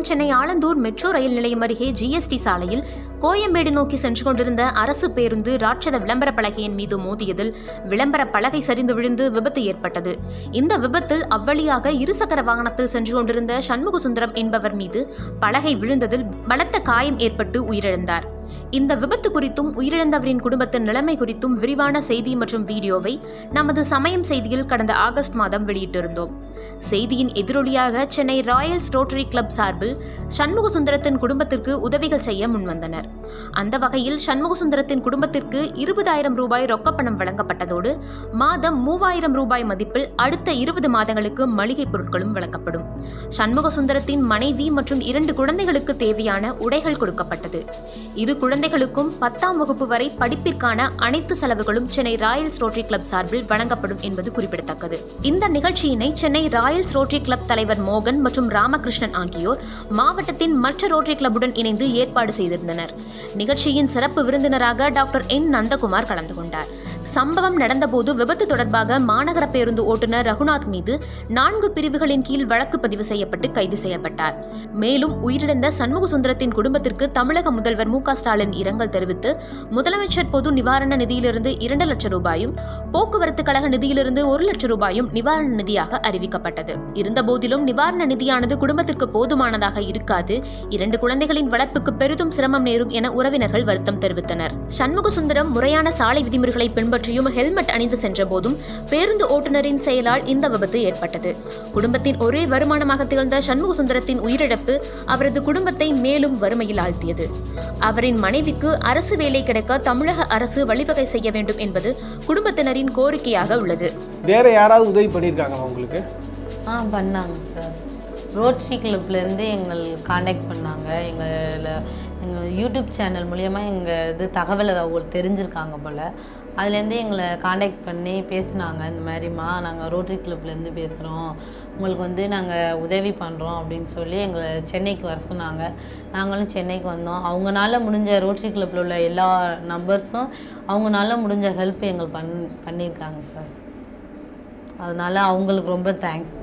Chennai Alandur metro rail நிலையம் அருகே GST சாலையில் கோயம்பேடு நோக்கி சென்று கொண்டிருந்த அரசு பேருந்து ராட்சத விளம்பர பலகையின் மீது மோதியதில் விளம்பர பலகை சரிந்து விழுந்து விபத்து ஏற்பட்டது இந்த விபத்தில் அவ்வழியாக இருசக்கர வாகனத்தில் சென்று கொண்டிருந்த சண்முக சுந்தரம் என்பவர் மீது பலகை விழுந்ததில் பலத்த காயம் ஏற்பட்டு உயிரிழந்தார் இந்த விபத்து குறித்தும் உயிரிழந்தவரின் குடும்பத்தின் நிலைமை குறித்தும் விரிவான செய்தி மற்றும் வீடியோவை நமது சமயம் செய்தியில் கடந்த ஆகஸ்ட் மாதம் வெளியிட்டிருந்தோம் செய்தியின் எதிரொலியாக சென்னை ராயல்ஸ் ரோட்டரி கிளப் சார்பில் சண்முக சுந்தரத்தின் குடும்பத்திற்கு உதவிகள் செய்ய முன்வந்தனர் அந்த வகையில் சண்முக சுந்தரத்தின் குடும்பத்திற்கு இருபதாயிரம் ரூபாய் ரொக்கப்பணம் வழங்கப்பட்டதோடு மாதம் மூவாயிரம் ரூபாய் மதிப்பில் அடுத்த இருபது மாதங்களுக்கு மளிகை பொருட்களும் வழங்கப்படும் சண்முக சுந்தரத்தின் மனைவி மற்றும் இரண்டு குழந்தைகளுக்கு தேவையான உடைகள் கொடுக்கப்பட்டது இரு குழந்தைகளுக்கும் பத்தாம் வகுப்பு வரை படிப்பிற்கான அனைத்து செலவுகளும் சென்னை ராயல்ஸ் ரோட்டரி கிளப் சார்பில் வழங்கப்படும் என்பது குறிப்பிடத்தக்கது இந்த நிகழ்ச்சியினை சென்னை ராயல்ஸ் ரோட்டரி கிளப் தலைவர் மோகன் மற்றும் ராமகிருஷ்ணன் ஆகியோர் மாவட்டத்தின் மற்ற ரோட்டரி கிளப்புடன் இணைந்து ஏற்பாடு செய்திருந்தனர் நிகழ்ச்சியின் சிறப்பு விருந்தினராக டாக்டர் என் நந்தகுமார் கலந்து கொண்டார் சம்பவம் நடந்தபோது விபத்து தொடர்பாக மாநகர பேருந்து ஓட்டுநர் ரகுநாத் மீது நான்கு பிரிவுகளின் கீழ் வழக்கு பதிவு செய்யப்பட்டு கைது செய்யப்பட்டார் மேலும் உயிரிழந்த சண்முக சுந்தரத்தின் குடும்பத்திற்கு தமிழக முதல்வர் மு க ஸ்டாலின் இரங்கல் தெரிவித்து முதலமைச்சர் பொது நிவாரண நிதியிலிருந்து இரண்டு லட்சம் ரூபாயும் போக்குவரத்து கழக நிதியிலிருந்து ஒரு லட்சம் ரூபாயும் நிவாரண நிதியாக அறிவிக்கப்பட்டது இருந்தபோதிலும் நிவாரண நிதியானது குடும்பத்திற்கு போதுமானதாக இருக்காது இரண்டு குழந்தைகளின் வளர்ப்புக்கு பெரிதும் சிரமம் நேரும் என உறவினர்கள் வருத்தம் தெரிவித்தனர் சண்முக சுந்தரம் முறையான சாலை விதிமுறைகளை பின்பற்றியும் ஹெல்மெட் அணிந்து சென்றபோதும் பேருந்து ஓட்டுநரின் செயலால் இந்த விபத்து ஏற்பட்டது குடும்பத்தின் ஒரே வருமானமாக திகழ்ந்த சண்முக சுந்தரத்தின் உயிரிழப்பு அவரது குடும்பத்தை மேலும் வறுமையில் ஆழ்த்தியது அவரின் மனைவிக்கு அரசு வேலை கிடைக்க தமிழக அரசு வழிவகை செய்ய வேண்டும் என்பது குடும்பத்தினரின் கோரிக்கையாக உள்ளது வேற யாராவது உதவி பண்ணியிருக்காங்களா உங்களுக்கு ஆ பண்ணாங்க சார் ரோட்ரி கிளப்லேருந்து எங்கள் காண்டாக்ட் பண்ணாங்க எங்களை எங்கள் யூடியூப் சேனல் மூலயமா எங்கள் இது தகவலை அவங்களுக்கு தெரிஞ்சிருக்காங்க போல் அதுலேருந்து எங்களை காண்டாக்ட் பண்ணி பேசினாங்க இந்த மாதிரிம்மா நாங்கள் ரோட்டரி கிளப்லேருந்து பேசுகிறோம் உங்களுக்கு வந்து நாங்கள் உதவி பண்ணுறோம் அப்படின்னு சொல்லி எங்களை சென்னைக்கு வர சொன்னாங்க நாங்களும் சென்னைக்கு வந்தோம் அவங்கனால முடிஞ்ச ரோட்டரி கிளப்பில் உள்ள எல்லா நம்பர்ஸும் அவங்கனால முடிஞ்ச ஹெல்ப் எங்களுக்கு பண் பண்ணியிருக்காங்க சார் அதனால் அவங்களுக்கு ரொம்ப தேங்க்ஸ்